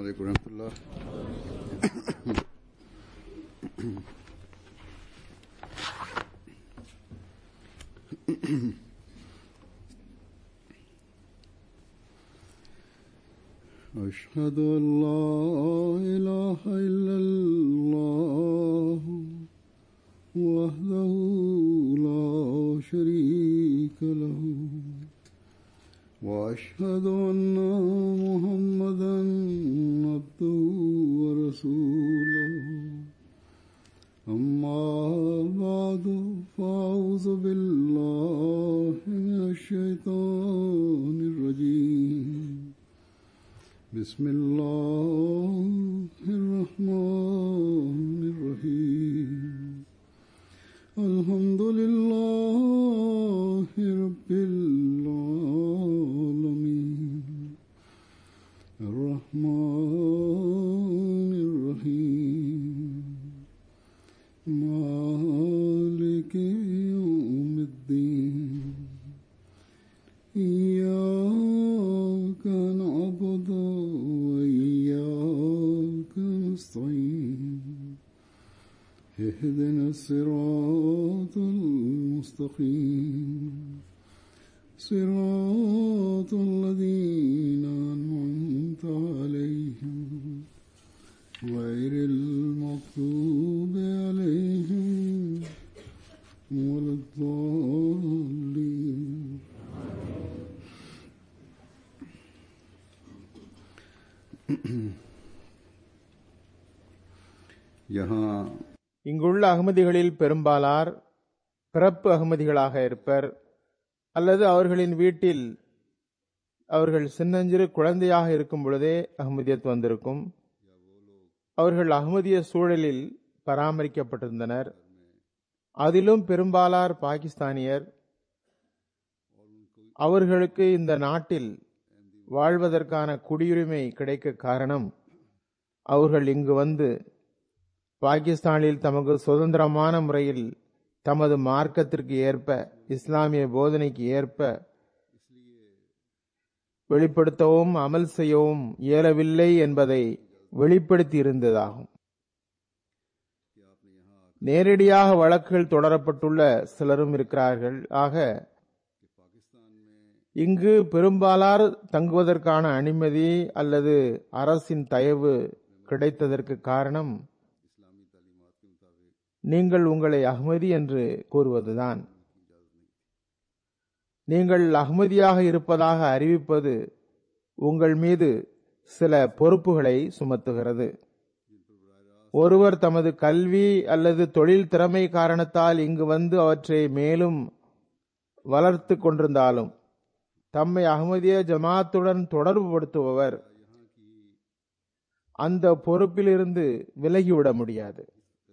عليكم ورحمة الله أشهد أن لا إله إلا الله وحده لا شريك له وأشهد أن محمدا عبده ورسوله أما بعد فأعوذ بالله من الشيطان الرجيم بسم الله الرحمن الرحيم الحمد لله رب العالمين الرحمن الرحيم مالك يوم الدين إياك نعبد وإياك نستعين اهدنا الصراط المستقيم صراط الذين أنعمت عليهم غير المغضوب عليهم ولا الضالين यहाँ இங்குள்ள அகமதிகளில் பெரும்பாலார் பிறப்பு அகமதிகளாக இருப்பர் அல்லது அவர்களின் வீட்டில் அவர்கள் சின்னஞ்சிறு குழந்தையாக இருக்கும் பொழுதே அகமதியத் வந்திருக்கும் அவர்கள் அகமதிய சூழலில் பராமரிக்கப்பட்டிருந்தனர் அதிலும் பெரும்பாலார் பாகிஸ்தானியர் அவர்களுக்கு இந்த நாட்டில் வாழ்வதற்கான குடியுரிமை கிடைக்க காரணம் அவர்கள் இங்கு வந்து பாகிஸ்தானில் தமக்கு சுதந்திரமான முறையில் தமது மார்க்கத்திற்கு ஏற்ப இஸ்லாமிய போதனைக்கு ஏற்ப வெளிப்படுத்தவும் அமல் செய்யவும் இயலவில்லை என்பதை வெளிப்படுத்தி இருந்ததாகும் நேரடியாக வழக்குகள் தொடரப்பட்டுள்ள சிலரும் இருக்கிறார்கள் ஆக இங்கு பெரும்பாலார் தங்குவதற்கான அனுமதி அல்லது அரசின் தயவு கிடைத்ததற்கு காரணம் நீங்கள் உங்களை அகமதி என்று கூறுவதுதான் நீங்கள் அகமதியாக இருப்பதாக அறிவிப்பது உங்கள் மீது சில பொறுப்புகளை சுமத்துகிறது ஒருவர் தமது கல்வி அல்லது தொழில் திறமை காரணத்தால் இங்கு வந்து அவற்றை மேலும் வளர்த்து கொண்டிருந்தாலும் தம்மை அகமதிய ஜமாத்துடன் தொடர்புபடுத்துபவர் அந்த பொறுப்பிலிருந்து விலகிவிட முடியாது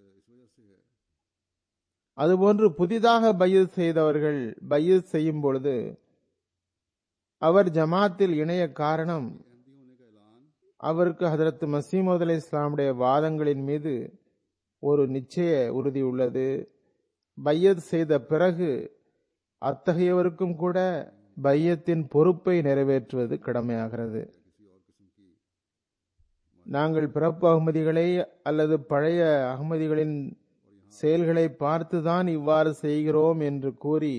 அதுபோன்று புதிதாக பையத் செய்தவர்கள் பையத் செய்யும் பொழுது அவர் ஜமாத்தில் இணைய காரணம் அவருக்கு ஹதரத் மசீமது அலி இஸ்லாமுடைய வாதங்களின் மீது ஒரு நிச்சய உறுதி உள்ளது பையத் செய்த பிறகு அத்தகையவருக்கும் கூட பையத்தின் பொறுப்பை நிறைவேற்றுவது கடமையாகிறது நாங்கள் பிறப்பு அகமதிகளை அல்லது பழைய அகமதிகளின் செயல்களை பார்த்துதான் இவ்வாறு செய்கிறோம் என்று கூறி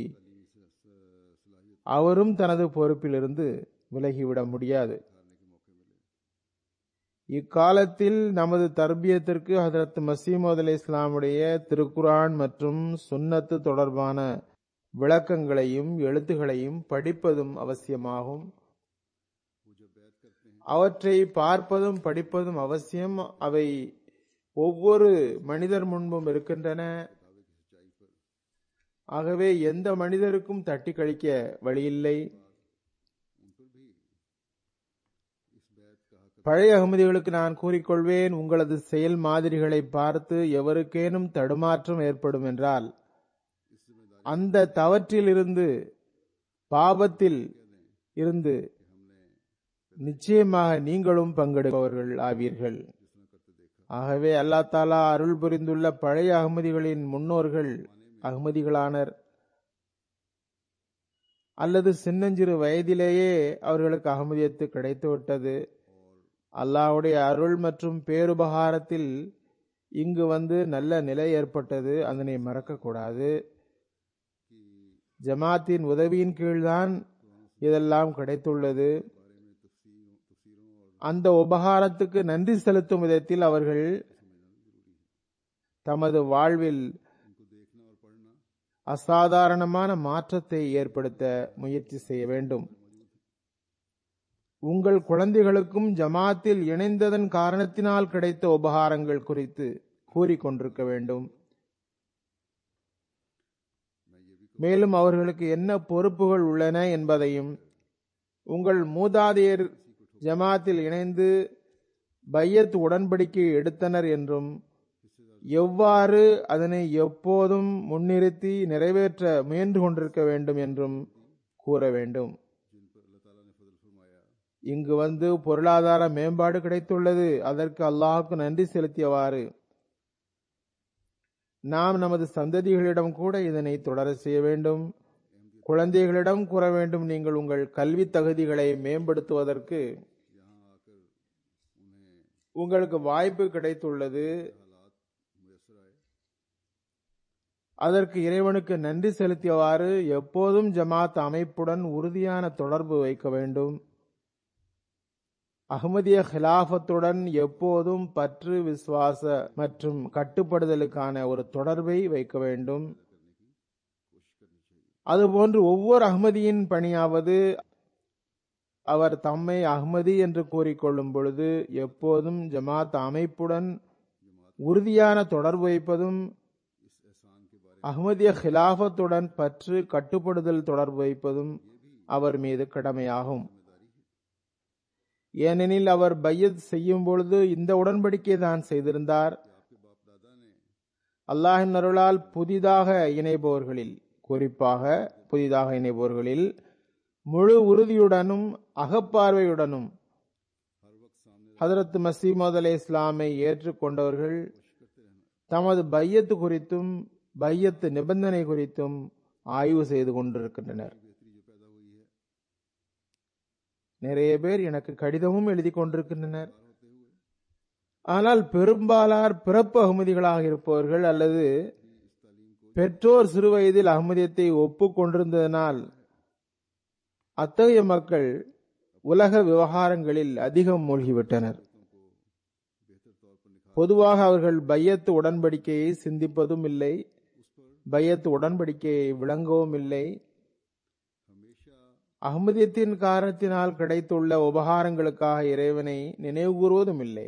அவரும் தனது பொறுப்பிலிருந்து விலகிவிட முடியாது இக்காலத்தில் நமது தர்பியத்திற்கு ஹதரத் மசீமது அலி இஸ்லாமுடைய திருக்குரான் மற்றும் சுன்னத்து தொடர்பான விளக்கங்களையும் எழுத்துகளையும் படிப்பதும் அவசியமாகும் அவற்றை பார்ப்பதும் படிப்பதும் அவசியம் அவை ஒவ்வொரு மனிதர் முன்பும் இருக்கின்றன ஆகவே எந்த மனிதருக்கும் தட்டி கழிக்க வழியில்லை பழைய அகமதிகளுக்கு நான் கூறிக்கொள்வேன் உங்களது செயல் மாதிரிகளை பார்த்து எவருக்கேனும் தடுமாற்றம் ஏற்படும் என்றால் அந்த தவற்றில் இருந்து பாபத்தில் இருந்து நிச்சயமாக நீங்களும் பங்கெடுப்பவர்கள் ஆவீர்கள் ஆகவே அல்லா தாலா அருள் புரிந்துள்ள பழைய அகமதிகளின் முன்னோர்கள் அகமதிகளானர் அல்லது சின்னஞ்சிறு வயதிலேயே அவர்களுக்கு அகமதியத்து கிடைத்துவிட்டது அல்லாஹ்வுடைய அருள் மற்றும் பேருபகாரத்தில் இங்கு வந்து நல்ல நிலை ஏற்பட்டது அதனை மறக்கக்கூடாது ஜமாத்தின் உதவியின் கீழ்தான் இதெல்லாம் கிடைத்துள்ளது அந்த உபகாரத்துக்கு நன்றி செலுத்தும் விதத்தில் அவர்கள் தமது வாழ்வில் அசாதாரணமான மாற்றத்தை ஏற்படுத்த முயற்சி செய்ய வேண்டும் உங்கள் குழந்தைகளுக்கும் ஜமாத்தில் இணைந்ததன் காரணத்தினால் கிடைத்த உபகாரங்கள் குறித்து கூறிக்கொண்டிருக்க வேண்டும் மேலும் அவர்களுக்கு என்ன பொறுப்புகள் உள்ளன என்பதையும் உங்கள் மூதாதையர் ஜமாத்தில் இணைந்து பையத் உடன்படிக்கை எடுத்தனர் என்றும் எவ்வாறு அதனை எப்போதும் முன்னிறுத்தி நிறைவேற்ற முயன்று கொண்டிருக்க வேண்டும் என்றும் கூற வேண்டும் இங்கு வந்து பொருளாதார மேம்பாடு கிடைத்துள்ளது அதற்கு அல்லாஹுக்கு நன்றி செலுத்தியவாறு நாம் நமது சந்ததிகளிடம் கூட இதனை தொடர செய்ய வேண்டும் குழந்தைகளிடம் கூற வேண்டும் நீங்கள் உங்கள் கல்வி தகுதிகளை மேம்படுத்துவதற்கு உங்களுக்கு வாய்ப்பு கிடைத்துள்ளது அதற்கு இறைவனுக்கு நன்றி செலுத்தியவாறு எப்போதும் ஜமாத் அமைப்புடன் உறுதியான தொடர்பு வைக்க வேண்டும் அகமதிய ஹிலாபத்துடன் எப்போதும் பற்று விசுவாச மற்றும் கட்டுப்படுதலுக்கான ஒரு தொடர்பை வைக்க வேண்டும் அதுபோன்று ஒவ்வொரு அகமதியின் பணியாவது அவர் தம்மை அகமதி என்று கூறிக்கொள்ளும் பொழுது எப்போதும் ஜமாத் அமைப்புடன் உறுதியான தொடர்பு வைப்பதும் அகமதிய ஹிலாபத்துடன் பற்று கட்டுப்படுதல் தொடர்பு வைப்பதும் அவர் மீது கடமையாகும் ஏனெனில் அவர் பையத் செய்யும் பொழுது இந்த உடன்படிக்கை தான் செய்திருந்தார் அல்லாஹின் அருளால் புதிதாக இணைபவர்களில் குறிப்பாக புதிதாக இணைபவர்களில் முழு உறுதியுடனும் அகப்பார்வையுடனும் ஹதரத் மசீமது அலை இஸ்லாமை ஏற்றுக்கொண்டவர்கள் தமது பையத்து குறித்தும் பையத்து நிபந்தனை குறித்தும் ஆய்வு செய்து கொண்டிருக்கின்றனர் நிறைய பேர் எனக்கு கடிதமும் எழுதி கொண்டிருக்கின்றனர் ஆனால் பெரும்பாலார் பிறப்பு அகமதிகளாக இருப்பவர்கள் அல்லது பெற்றோர் சிறுவயதில் அகமதியத்தை ஒப்புக்கொண்டிருந்ததனால் அத்தகைய மக்கள் உலக விவகாரங்களில் அதிகம் மூழ்கிவிட்டனர் பொதுவாக அவர்கள் பையத்து உடன்படிக்கையை சிந்திப்பதும் இல்லை பையத்து உடன்படிக்கையை விளங்கவும் இல்லை அகமதியத்தின் காரணத்தினால் கிடைத்துள்ள உபகாரங்களுக்காக இறைவனை நினைவுகூறுவதும் இல்லை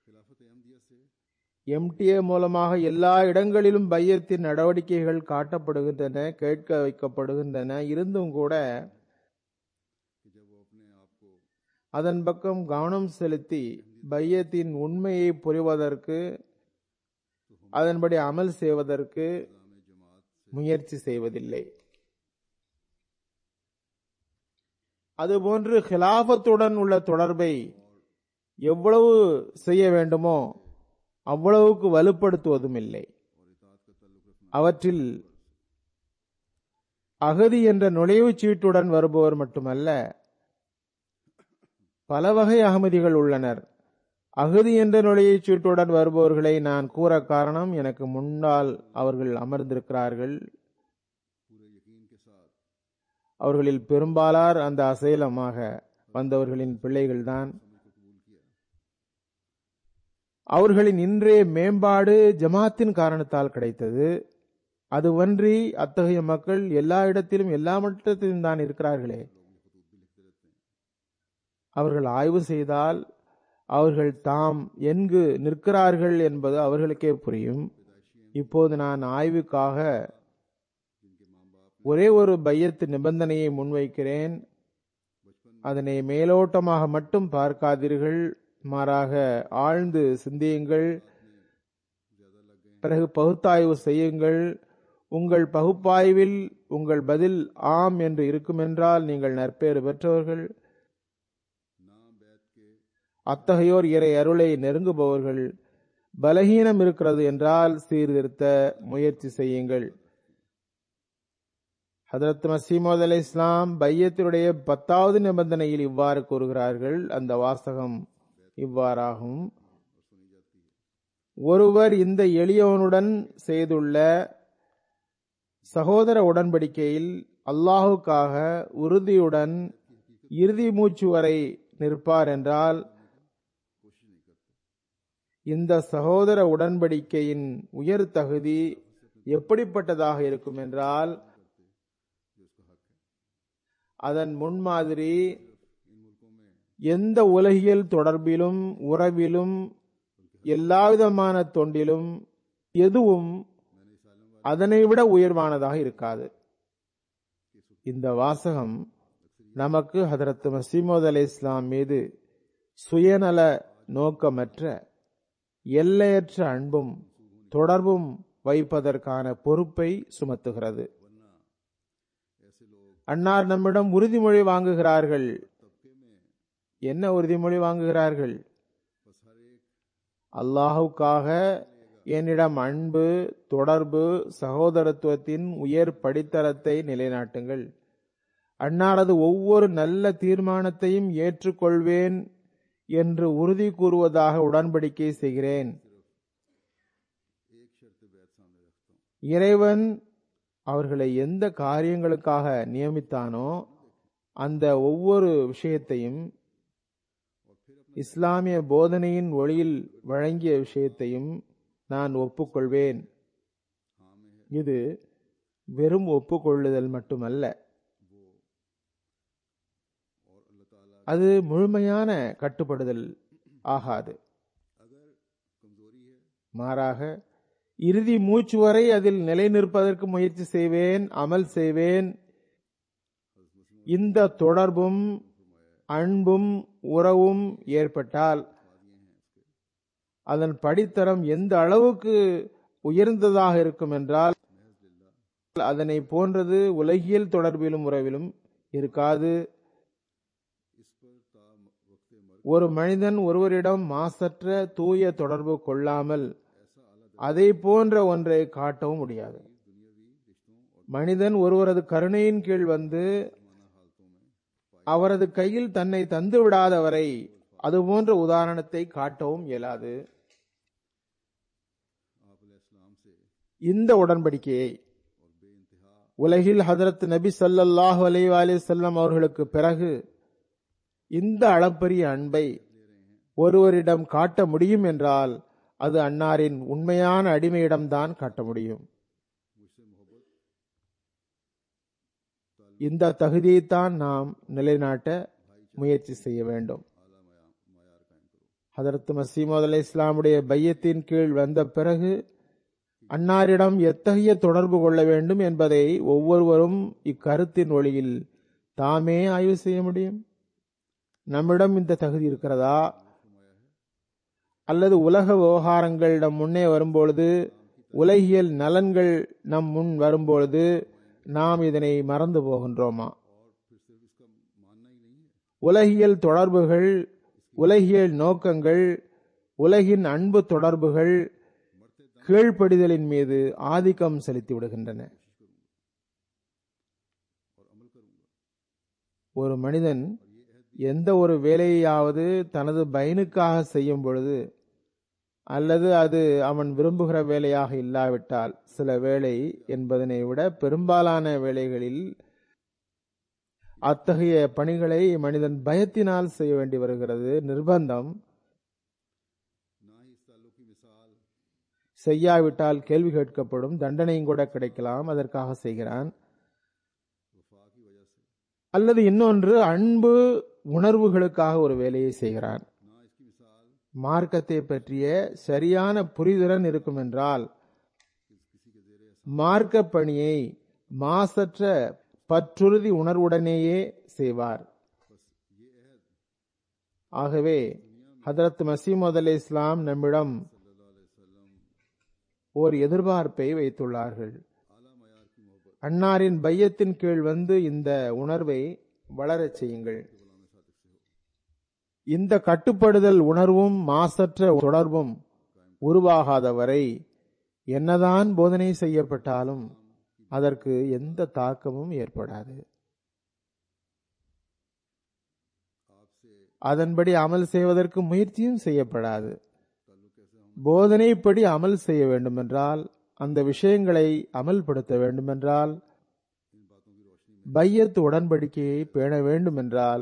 எம்டிஏ மூலமாக எல்லா இடங்களிலும் பையத்தின் நடவடிக்கைகள் காட்டப்படுகின்றன கேட்க வைக்கப்படுகின்றன இருந்தும் கூட அதன் பக்கம் கவனம் செலுத்தி பையத்தின் உண்மையை புரிவதற்கு அதன்படி அமல் செய்வதற்கு முயற்சி செய்வதில்லை அதுபோன்று ஹிலாபத்துடன் உள்ள தொடர்பை எவ்வளவு செய்ய வேண்டுமோ அவ்வளவுக்கு வலுப்படுத்துவதும் இல்லை அவற்றில் அகதி என்ற நுழைவுச் சீட்டுடன் வருபவர் மட்டுமல்ல பல வகை அகமதிகள் உள்ளனர் அகதி என்ற நுழைவுச் சீட்டுடன் வருபவர்களை நான் கூற காரணம் எனக்கு முன்னால் அவர்கள் அமர்ந்திருக்கிறார்கள் அவர்களில் பெரும்பாலார் அந்த அசைலமாக வந்தவர்களின் பிள்ளைகள்தான் அவர்களின் இன்றைய மேம்பாடு ஜமாத்தின் காரணத்தால் கிடைத்தது அதுவன்றி அத்தகைய மக்கள் எல்லா இடத்திலும் எல்லா மட்டத்திலும் தான் இருக்கிறார்களே அவர்கள் ஆய்வு செய்தால் அவர்கள் தாம் எங்கு நிற்கிறார்கள் என்பது அவர்களுக்கே புரியும் இப்போது நான் ஆய்வுக்காக ஒரே ஒரு பையத்து நிபந்தனையை முன்வைக்கிறேன் அதனை மேலோட்டமாக மட்டும் பார்க்காதீர்கள் மாறாக ஆழ்ந்து சிந்தியுங்கள் பிறகு பகுத்தாய்வு செய்யுங்கள் உங்கள் பகுப்பாய்வில் உங்கள் பதில் ஆம் என்று இருக்குமென்றால் நீங்கள் நற்பேறு பெற்றவர்கள் அத்தகையோர் இறை அருளை நெருங்குபவர்கள் பலகீனம் இருக்கிறது என்றால் சீர்திருத்த முயற்சி செய்யுங்கள் ஹதரத் மசீமோத் அலி இஸ்லாம் பையத்தினுடைய பத்தாவது நிபந்தனையில் இவ்வாறு கூறுகிறார்கள் அந்த வாசகம் இவ்வாறாகும் ஒருவர் இந்த எளியவனுடன் செய்துள்ள சகோதர உடன்படிக்கையில் அல்லாஹுக்காக உறுதியுடன் இறுதி மூச்சு வரை நிற்பார் என்றால் இந்த சகோதர உடன்படிக்கையின் உயர் தகுதி எப்படிப்பட்டதாக இருக்கும் என்றால் அதன் முன்மாதிரி எந்த உலகியல் தொடர்பிலும் உறவிலும் எல்லாவிதமான தொண்டிலும் எதுவும் அதனை விட உயர்வானதாக இருக்காது இந்த வாசகம் நமக்கு ஹதரத் மசீமோத் அலை இஸ்லாம் மீது சுயநல நோக்கமற்ற எல்லையற்ற அன்பும் தொடர்பும் வைப்பதற்கான பொறுப்பை சுமத்துகிறது அன்னார் நம்மிடம் உறுதிமொழி வாங்குகிறார்கள் என்ன உறுதிமொழி வாங்குகிறார்கள் அல்லாஹுக்காக என்னிடம் அன்பு தொடர்பு சகோதரத்துவத்தின் உயர் படித்தரத்தை நிலைநாட்டுங்கள் அன்னாரது ஒவ்வொரு நல்ல தீர்மானத்தையும் ஏற்றுக்கொள்வேன் என்று உறுதி கூறுவதாக உடன்படிக்கை செய்கிறேன் இறைவன் அவர்களை எந்த காரியங்களுக்காக நியமித்தானோ அந்த ஒவ்வொரு விஷயத்தையும் இஸ்லாமிய போதனையின் ஒளியில் வழங்கிய விஷயத்தையும் நான் ஒப்புக்கொள்வேன் இது வெறும் ஒப்புக்கொள்ளுதல் மட்டுமல்ல அது முழுமையான கட்டுப்படுதல் ஆகாது மாறாக இறுதி மூச்சு வரை அதில் நிலை நிற்பதற்கு முயற்சி செய்வேன் அமல் செய்வேன் இந்த தொடர்பும் அன்பும் உறவும் ஏற்பட்டால் அதன் படித்தரம் எந்த அளவுக்கு உயர்ந்ததாக இருக்கும் என்றால் அதனை போன்றது உலகியல் தொடர்பிலும் உறவிலும் இருக்காது ஒரு மனிதன் ஒருவரிடம் மாசற்ற தூய தொடர்பு கொள்ளாமல் அதை போன்ற ஒன்றை காட்டவும் முடியாது மனிதன் ஒருவரது கருணையின் கீழ் வந்து அவரது கையில் தன்னை தந்து விடாதவரை அதுபோன்ற உதாரணத்தை காட்டவும் இயலாது இந்த உடன்படிக்கையை உலகில் ஹதரத் நபி ஸல்லல்லாஹு அலைஹி வஸல்லம் அவர்களுக்கு பிறகு இந்த அளப்பரிய அன்பை ஒருவரிடம் காட்ட முடியும் என்றால் அது அன்னாரின் உண்மையான அடிமையிடம்தான் காட்ட முடியும் இந்த தகுதியைத்தான் நாம் நிலைநாட்ட முயற்சி செய்ய வேண்டும் ஹதரத் மசீமது அலை இஸ்லாமுடைய பையத்தின் கீழ் வந்த பிறகு அன்னாரிடம் எத்தகைய தொடர்பு கொள்ள வேண்டும் என்பதை ஒவ்வொருவரும் இக்கருத்தின் ஒளியில் தாமே ஆய்வு செய்ய முடியும் நம்மிடம் இந்த தகுதி இருக்கிறதா அல்லது உலக விவகாரங்கள் நம் முன்னே வரும்பொழுது உலகியல் நலன்கள் நம் முன் வரும்பொழுது நாம் இதனை மறந்து போகின்றோமா உலகியல் தொடர்புகள் உலகியல் நோக்கங்கள் உலகின் அன்பு தொடர்புகள் கீழ்ப்படிதலின் மீது ஆதிக்கம் செலுத்தி விடுகின்றன ஒரு மனிதன் எந்த ஒரு வேலையாவது தனது பயனுக்காக செய்யும் பொழுது அல்லது அது அவன் விரும்புகிற வேலையாக இல்லாவிட்டால் சில வேலை என்பதனை விட பெரும்பாலான வேலைகளில் அத்தகைய பணிகளை மனிதன் பயத்தினால் செய்ய வேண்டி வருகிறது நிர்பந்தம் செய்யாவிட்டால் கேள்வி கேட்கப்படும் தண்டனையும் கூட கிடைக்கலாம் அதற்காக செய்கிறான் அல்லது இன்னொன்று அன்பு உணர்வுகளுக்காக ஒரு வேலையை செய்கிறான் மார்க்கத்தை பற்றிய சரியான புரிதலன் இருக்கும் என்றால் மார்க்க பணியை மாசற்ற பற்றுறுதி உணர்வுடனேயே செய்வார் ஆகவே ஹதரத் மசீமது அலி இஸ்லாம் நம்மிடம் ஓர் எதிர்பார்ப்பை வைத்துள்ளார்கள் அன்னாரின் பையத்தின் கீழ் வந்து இந்த உணர்வை வளரச் செய்யுங்கள் இந்த கட்டுப்படுதல் உணர்வும் மாசற்ற தொடர்பும் உருவாகாத வரை என்னதான் போதனை செய்யப்பட்டாலும் அதற்கு எந்த தாக்கமும் ஏற்படாது அதன்படி அமல் செய்வதற்கு முயற்சியும் செய்யப்படாது போதனைப்படி அமல் செய்ய வேண்டுமென்றால் அந்த விஷயங்களை அமல்படுத்த வேண்டுமென்றால் பையத்து உடன்படிக்கையை பேண வேண்டுமென்றால்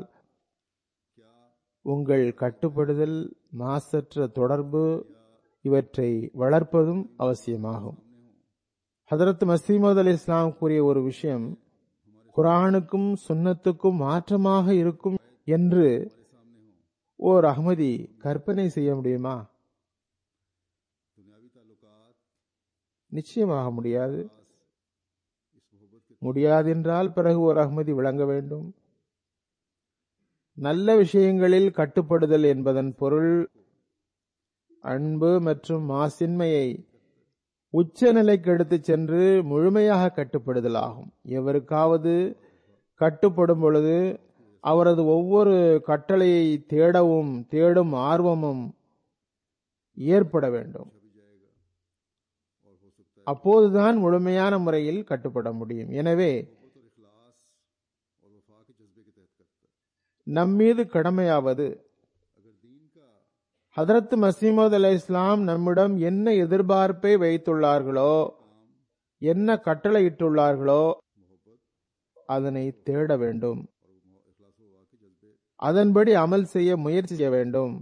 உங்கள் கட்டுப்படுதல் மாசற்ற தொடர்பு இவற்றை வளர்ப்பதும் அவசியமாகும் ஹதரத் மசீமது அலி இஸ்லாம் கூறிய ஒரு விஷயம் குரானுக்கும் சுன்னத்துக்கும் மாற்றமாக இருக்கும் என்று ஓர் அகமதி கற்பனை செய்ய முடியுமா நிச்சயமாக முடியாது முடியாது என்றால் பிறகு ஒரு அகமதி விளங்க வேண்டும் நல்ல விஷயங்களில் கட்டுப்படுதல் என்பதன் பொருள் அன்பு மற்றும் மாசின்மையை உச்ச நிலைக்கு எடுத்துச் சென்று முழுமையாக கட்டுப்படுதல் ஆகும் எவருக்காவது கட்டுப்படும் பொழுது அவரது ஒவ்வொரு கட்டளையை தேடவும் தேடும் ஆர்வமும் ஏற்பட வேண்டும் அப்போதுதான் முழுமையான முறையில் கட்டுப்பட முடியும் எனவே நம்மீது கடமையாவது ஹதரத் மசீமது அலை இஸ்லாம் நம்மிடம் என்ன எதிர்பார்ப்பை வைத்துள்ளார்களோ என்ன கட்டளையிட்டுள்ளார்களோ அதனை தேட வேண்டும் அதன்படி அமல் செய்ய முயற்சி செய்ய வேண்டும்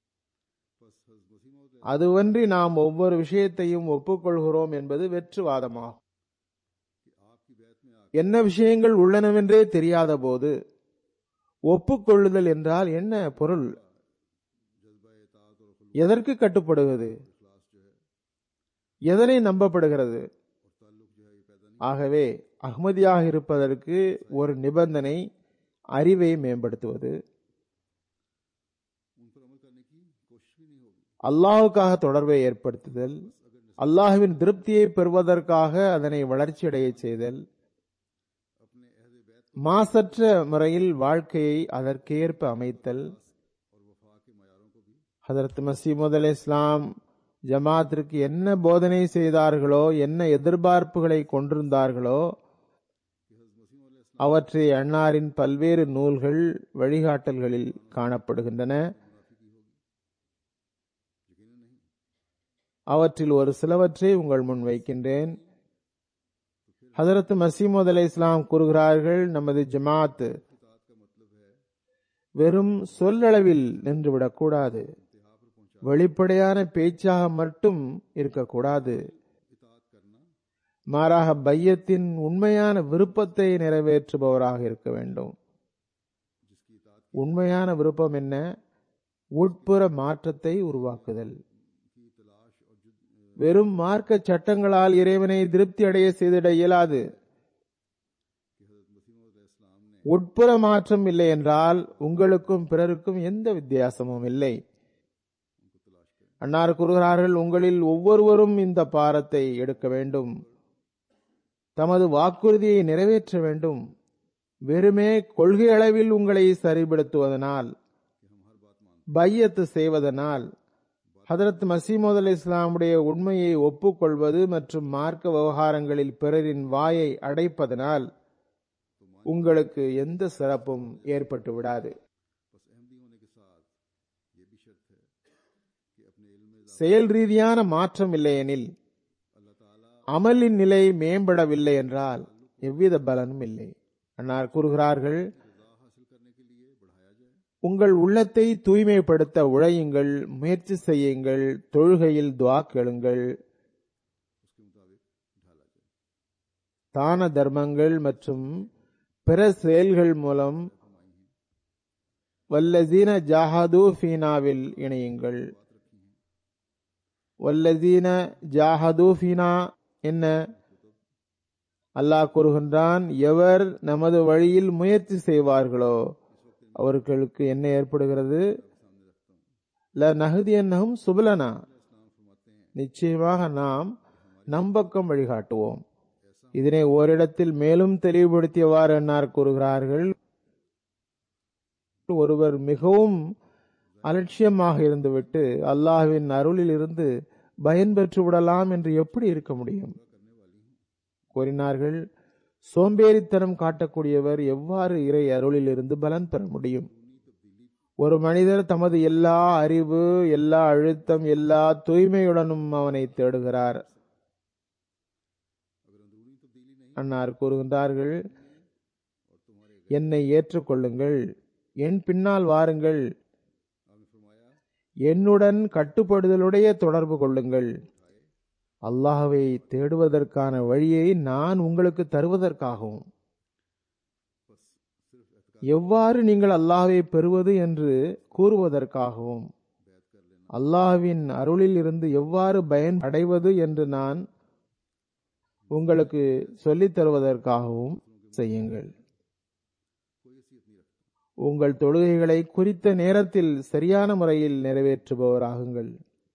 அதுவன்றி நாம் ஒவ்வொரு விஷயத்தையும் ஒப்புக்கொள்கிறோம் என்பது வெற்றுவாதமாகும் என்ன விஷயங்கள் உள்ளனவென்றே தெரியாத போது ஒப்புக்கொள்ளுதல் என்றால் என்ன பொருள் எதற்கு கட்டுப்படுவது எதனை நம்பப்படுகிறது ஆகவே அகமதியாக இருப்பதற்கு ஒரு நிபந்தனை அறிவை மேம்படுத்துவது அல்லாஹுக்காக தொடர்பை ஏற்படுத்துதல் அல்லாஹுவின் திருப்தியை பெறுவதற்காக அதனை வளர்ச்சியடைய செய்தல் மாசற்ற முறையில் வாழ்க்கையை அதற்கேற்ப அமைத்தல் ஹதரத் மசீமது அலி இஸ்லாம் ஜமாத்திற்கு என்ன போதனை செய்தார்களோ என்ன எதிர்பார்ப்புகளை கொண்டிருந்தார்களோ அவற்றை அன்னாரின் பல்வேறு நூல்கள் வழிகாட்டல்களில் காணப்படுகின்றன அவற்றில் ஒரு சிலவற்றை உங்கள் முன் வைக்கின்றேன் ஹதரத் மசீமது அலை இஸ்லாம் கூறுகிறார்கள் நமது ஜமாத் வெறும் சொல்லளவில் நின்றுவிடக்கூடாது வெளிப்படையான பேச்சாக மட்டும் இருக்கக்கூடாது மாறாக பையத்தின் உண்மையான விருப்பத்தை நிறைவேற்றுபவராக இருக்க வேண்டும் உண்மையான விருப்பம் என்ன உட்புற மாற்றத்தை உருவாக்குதல் வெறும் மார்க்க சட்டங்களால் இறைவனை திருப்தி அடைய செய்திட இயலாது உட்புற மாற்றம் இல்லை என்றால் உங்களுக்கும் பிறருக்கும் எந்த வித்தியாசமும் இல்லை அன்னார் கூறுகிறார்கள் உங்களில் ஒவ்வொருவரும் இந்த பாரத்தை எடுக்க வேண்டும் தமது வாக்குறுதியை நிறைவேற்ற வேண்டும் வெறுமே கொள்கை அளவில் உங்களை சரிபடுத்துவதனால் பையத்து செய்வதனால் ஹதரத் மசீமது அலி இஸ்லாமுடைய உண்மையை ஒப்புக்கொள்வது மற்றும் மார்க்க விவகாரங்களில் பிறரின் வாயை அடைப்பதனால் உங்களுக்கு எந்த சிறப்பும் ஏற்பட்டு விடாது செயல் ரீதியான மாற்றம் இல்லையெனில் அமலின் நிலை மேம்படவில்லை என்றால் எவ்வித பலனும் இல்லை அன்னார் கூறுகிறார்கள் உங்கள் உள்ளத்தை தூய்மைப்படுத்த உழையுங்கள் முயற்சி செய்யுங்கள் தொழுகையில் துவா கேளுங்கள் தான தர்மங்கள் மற்றும் பிற செயல்கள் மூலம் வல்லசீன ஜாஹது ஃபீனாவில் இணையுங்கள் வல்லசீன ஜாஹது ஃபீனா என்ன அல்லாஹ் கூறுகின்றான் எவர் நமது வழியில் முயற்சி செய்வார்களோ அவர்களுக்கு என்ன ஏற்படுகிறது ல நகுதியன்னகும் சுபலனா நிச்சயமாக நாம் நம்பக்கம் வழிகாட்டுவோம் இதனை ஓரிடத்தில் மேலும் தெளிவுபடுத்தியவாறு என்னார் கூறுகிறார்கள் ஒருவர் மிகவும் அலட்சியமாக இருந்துவிட்டு அல்லாஹ்வின் அருளில் இருந்து பயன் பெற்று விடலாம் என்று எப்படி இருக்க முடியும் கூறினார்கள் சோம்பேறித்தனம் காட்டக்கூடியவர் எவ்வாறு இறை அருளில் இருந்து பலன் பெற முடியும் ஒரு மனிதர் தமது எல்லா அறிவு எல்லா அழுத்தம் எல்லா தூய்மையுடனும் அவனை தேடுகிறார் அன்னார் கூறுகின்றார்கள் என்னை ஏற்றுக்கொள்ளுங்கள் என் பின்னால் வாருங்கள் என்னுடன் கட்டுப்படுதலுடைய தொடர்பு கொள்ளுங்கள் அல்லாஹ்வை தேடுவதற்கான வழியை நான் உங்களுக்கு தருவதற்காகவும் எவ்வாறு நீங்கள் அல்லாஹ்வை பெறுவது என்று கூறுவதற்காகவும் அல்லாஹ்வின் அருளில் இருந்து எவ்வாறு பயன் அடைவது என்று நான் உங்களுக்கு சொல்லித் தருவதற்காகவும் செய்யுங்கள் உங்கள் தொழுகைகளை குறித்த நேரத்தில் சரியான முறையில் நிறைவேற்றுபவராகுங்கள்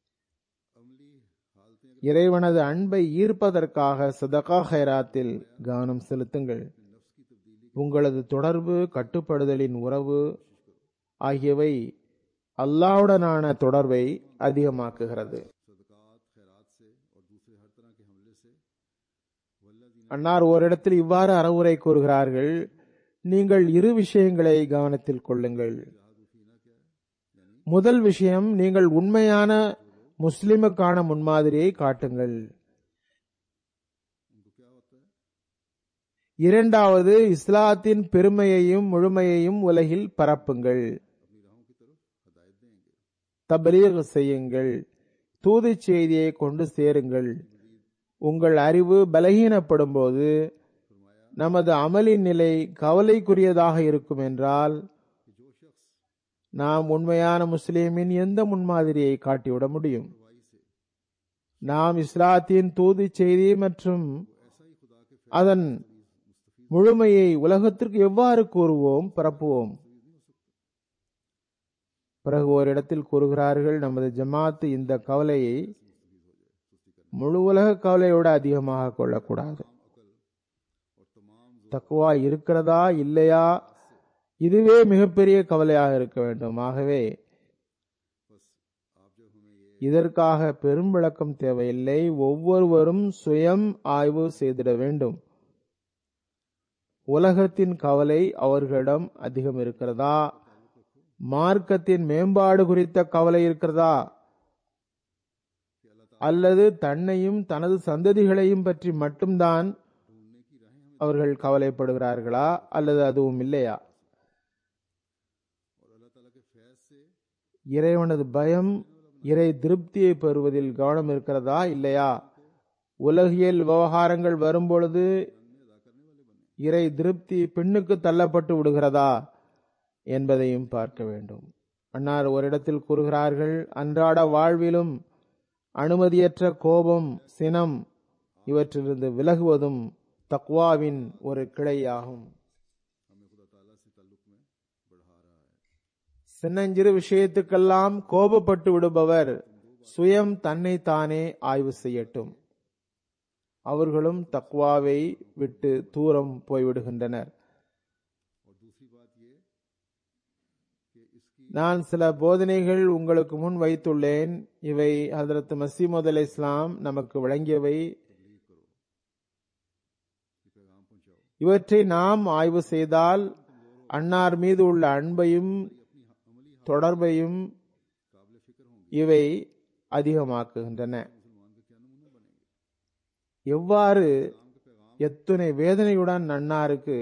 இறைவனது அன்பை ஈர்ப்பதற்காக சதகா ஹைராத்தில் கவனம் செலுத்துங்கள் உங்களது தொடர்பு கட்டுப்படுதலின் உறவு ஆகியவை அல்லாவுடனான தொடர்பை அதிகமாக்குகிறது அன்னார் ஓரிடத்தில் இவ்வாறு அறவுரை கூறுகிறார்கள் நீங்கள் இரு விஷயங்களை கவனத்தில் கொள்ளுங்கள் முதல் விஷயம் நீங்கள் உண்மையான முஸ்லிமுக்கான முன்மாதிரியை காட்டுங்கள் இரண்டாவது இஸ்லாத்தின் பெருமையையும் முழுமையையும் உலகில் பரப்புங்கள் தபலீக் செய்யுங்கள் தூது செய்தியை கொண்டு சேருங்கள் உங்கள் அறிவு பலகீனப்படும் போது நமது அமலின் நிலை கவலைக்குரியதாக இருக்கும் என்றால் நாம் உண்மையான முஸ்லிமின் எந்த முன்மாதிரியை காட்டிவிட முடியும் நாம் இஸ்லாத்தின் தூது செய்தி மற்றும் அதன் முழுமையை உலகத்திற்கு எவ்வாறு கூறுவோம் பரப்புவோம் பிறகு ஓரிடத்தில் கூறுகிறார்கள் நமது ஜமாத்து இந்த கவலையை முழு உலக கவலையோடு அதிகமாக கொள்ளக்கூடாது தக்குவா இருக்கிறதா இல்லையா இதுவே மிகப்பெரிய கவலையாக இருக்க வேண்டும் ஆகவே இதற்காக பெரும் விளக்கம் தேவையில்லை ஒவ்வொருவரும் சுயம் ஆய்வு செய்திட வேண்டும் உலகத்தின் கவலை அவர்களிடம் அதிகம் இருக்கிறதா மார்க்கத்தின் மேம்பாடு குறித்த கவலை இருக்கிறதா அல்லது தன்னையும் தனது சந்ததிகளையும் பற்றி மட்டும்தான் அவர்கள் கவலைப்படுகிறார்களா அல்லது அதுவும் இல்லையா இறைவனது பயம் இறை திருப்தியை பெறுவதில் கவனம் இருக்கிறதா இல்லையா உலகியல் விவகாரங்கள் வரும்பொழுது இறை திருப்தி பெண்ணுக்கு தள்ளப்பட்டு விடுகிறதா என்பதையும் பார்க்க வேண்டும் அன்னார் ஒரு இடத்தில் கூறுகிறார்கள் அன்றாட வாழ்விலும் அனுமதியற்ற கோபம் சினம் இவற்றிலிருந்து விலகுவதும் தக்வாவின் ஒரு கிளையாகும் சின்னஞ்சிறு விஷயத்துக்கெல்லாம் கோபப்பட்டு விடுபவர் சுயம் தன்னை தானே ஆய்வு செய்யட்டும் அவர்களும் தக்வாவை விட்டு தூரம் போய்விடுகின்றனர் நான் சில போதனைகள் உங்களுக்கு முன் வைத்துள்ளேன் இவை ஹதரத் மசீமது அலை இஸ்லாம் நமக்கு வழங்கியவை இவற்றை நாம் ஆய்வு செய்தால் அன்னார் மீது உள்ள அன்பையும் தொடர்பையும் இவை அதிகமாக்குகின்றன எவ்வாறு எத்துணை வேதனையுடன் அன்னாருக்கு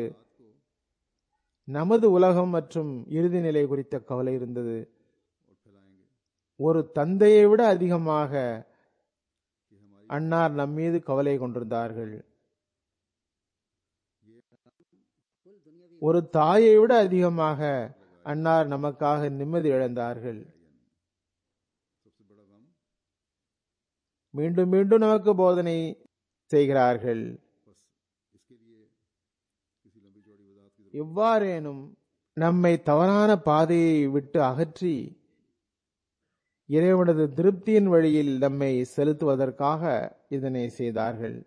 நமது உலகம் மற்றும் இறுதி நிலை குறித்த கவலை இருந்தது ஒரு தந்தையை விட அதிகமாக அன்னார் நம் மீது கவலை கொண்டிருந்தார்கள் ஒரு தாயை விட அதிகமாக அன்னார் நமக்காக நிம்மதி இழந்தார்கள் மீண்டும் மீண்டும் நமக்கு போதனை செய்கிறார்கள் எவ்வாறேனும் நம்மை தவறான பாதையை விட்டு அகற்றி இறைவனது திருப்தியின் வழியில் நம்மை செலுத்துவதற்காக இதனை செய்தார்கள்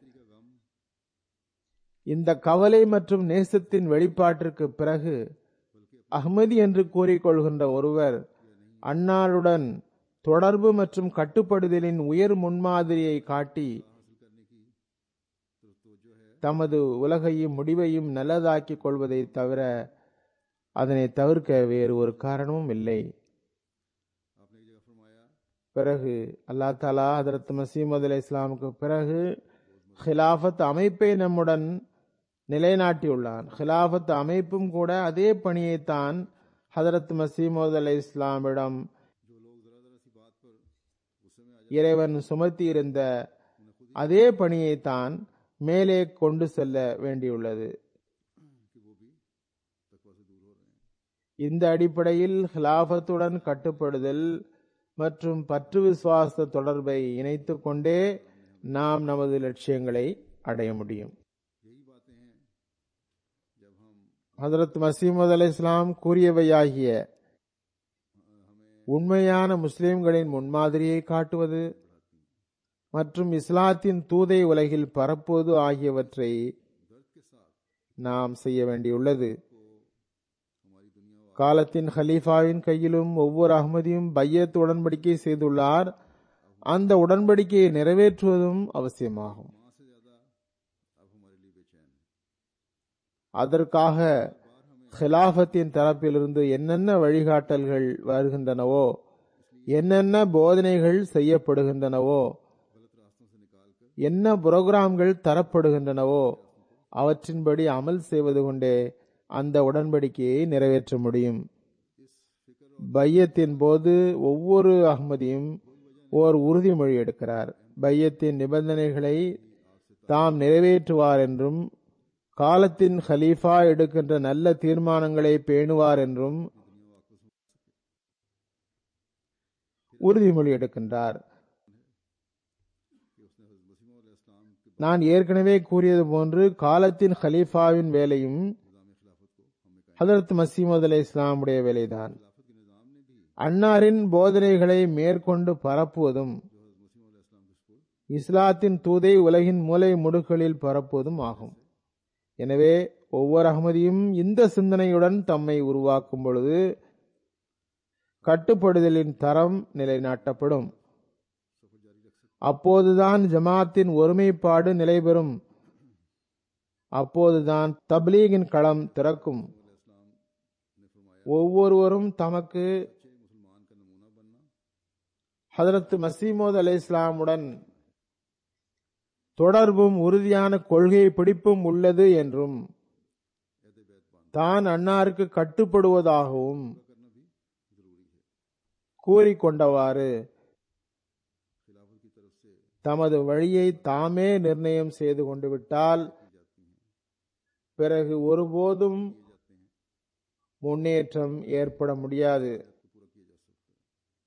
இந்த கவலை மற்றும் நேசத்தின் வெளிப்பாட்டிற்கு பிறகு அஹ்மதி என்று கூறிக்கொள்கின்ற ஒருவர் அன்னாருடன் தொடர்பு மற்றும் கட்டுப்படுதலின் உயர் முன்மாதிரியை காட்டி தமது உலகையும் முடிவையும் நல்லதாக்கிக் கொள்வதை தவிர அதனை தவிர்க்க வேறு ஒரு காரணமும் இல்லை आपने एक जगह फरमाया பிறகு அல்லா தாலா ஹதரத் மசீமது அலை இஸ்லாமுக்கு பிறகு ஹிலாஃபத் அமைப்பை நம்முடன் நிலைநாட்டியுள்ளான் ஹிலாஃபத் அமைப்பும் கூட அதே பணியைத்தான் ஹதரத் மசீமது அலை இஸ்லாமிடம் जो लोग जरा जरा सी बात पर गुस्से में आ இறைவன் சுமத்தி இருந்த அதே பணியைத்தான் மேலே கொண்டு செல்ல வேண்டியுள்ளது जाए कि वो भी तकवा से दूर हो रहे हैं இந்த அடிப்படையில் ஹிலாஃபத்துடன் கட்டுப்படுதல் மற்றும் பற்று விசுவாச தொடர்பை இணைத்துக் கொண்டே நாம் நமது லட்சியங்களை அடைய முடியும் यही बातें हैं जब हम ஹதரத் மசீமது அலை இஸ்லாம் கூறியவையாகிய உண்மையான முஸ்லிம்களின் முன்மாதிரியை காட்டுவது மற்றும் இஸ்லாத்தின் தூதை உலகில் பரப்புவது ஆகியவற்றை நாம் செய்ய வேண்டியுள்ளது காலத்தின் ஹலீஃபாவின் கையிலும் ஒவ்வொரு அகமதியும் பையத் உடன்படிக்கை செய்துள்ளார் அந்த உடன்படிக்கையை நிறைவேற்றுவதும் அவசியமாகும் माँ से ज्यादा अब हमारे लिए बेचैन है அதற்காக ஹிலாஃபத்தின் தரப்பிலிருந்து என்னென்ன வழிகாட்டல்கள் வருகின்றனவோ என்னென்ன போதனைகள் செய்யப்படுகின்றனவோ गलत रास्तों से निकाल कर என்ன புரோகிராம்கள் தரப்படுகின்றனவோ அவற்றின்படி அமல் செய்வது கொண்டே அந்த உடன்படிக்கையை நிறைவேற்ற முடியும் பையத்தின் போது ஒவ்வொரு அகமதியும் ஓர் உறுதிமொழி எடுக்கிறார் பையத்தின் நிபந்தனைகளை தாம் நிறைவேற்றுவார் என்றும் காலத்தின் ஹலீஃபா எடுக்கின்ற நல்ல தீர்மானங்களை பேணுவார் என்றும் உறுதிமொழி எடுக்கின்றார் कि उसने हजरत मसीम इस्लाम के நான் ஏற்கனவே கூறியது போன்று காலத்தின் ஹலீஃபாவின் வேலையும் निज़ाम खिलाफत को हमें कायम ஹதரத் மசீமது அலை இஸ்லாமுடைய வேலைதான் खिलाफत के निज़ाम ने भी அன்னாரின் போதனைகளை மேற்கொண்டு பரப்புவதும் जो हजरत मसीम इस्लाम के स्कूल இஸ்லாத்தின் தூதை உலகின் மூலை முடுக்களில் பரப்புவதும் ஆகும் எனவே ஒவ்வொரு அகமதியும் இந்த சிந்தனையுடன் தம்மை உருவாக்கும் பொழுது கட்டுப்படுதலின் தரம் நிலைநாட்டப்படும் அப்போதுதான் ஜமாத்தின் ஒருமைப்பாடு நிலைபெறும் அப்போதுதான் தப்லீகின் களம் திறக்கும் ஒவ்வொருவரும் தமக்கு अच्छे मुसलमान का नमूना बनना ஹதரத் மசீமோத் அலை இஸ்லாமுடன் தொடர்பும் உறுதியான கொள்கை பிடிப்பும் உள்ளது என்றும் अहद बैत बांध தான் அன்னாருக்கு கட்டுப்படுவதாகவும் करना भी जरूरी है கூறிக்கொண்டவாறு खिलाफत की तरफ से தமது வழியை தாமே நிர்ணயம் செய்து கொண்டு விட்டால் की जाती हैं பிறகு ஒருபோதும் किए जाते हैं முன்னேற்றம் ஏற்பட முடியாது को पूरा किया जा सकता है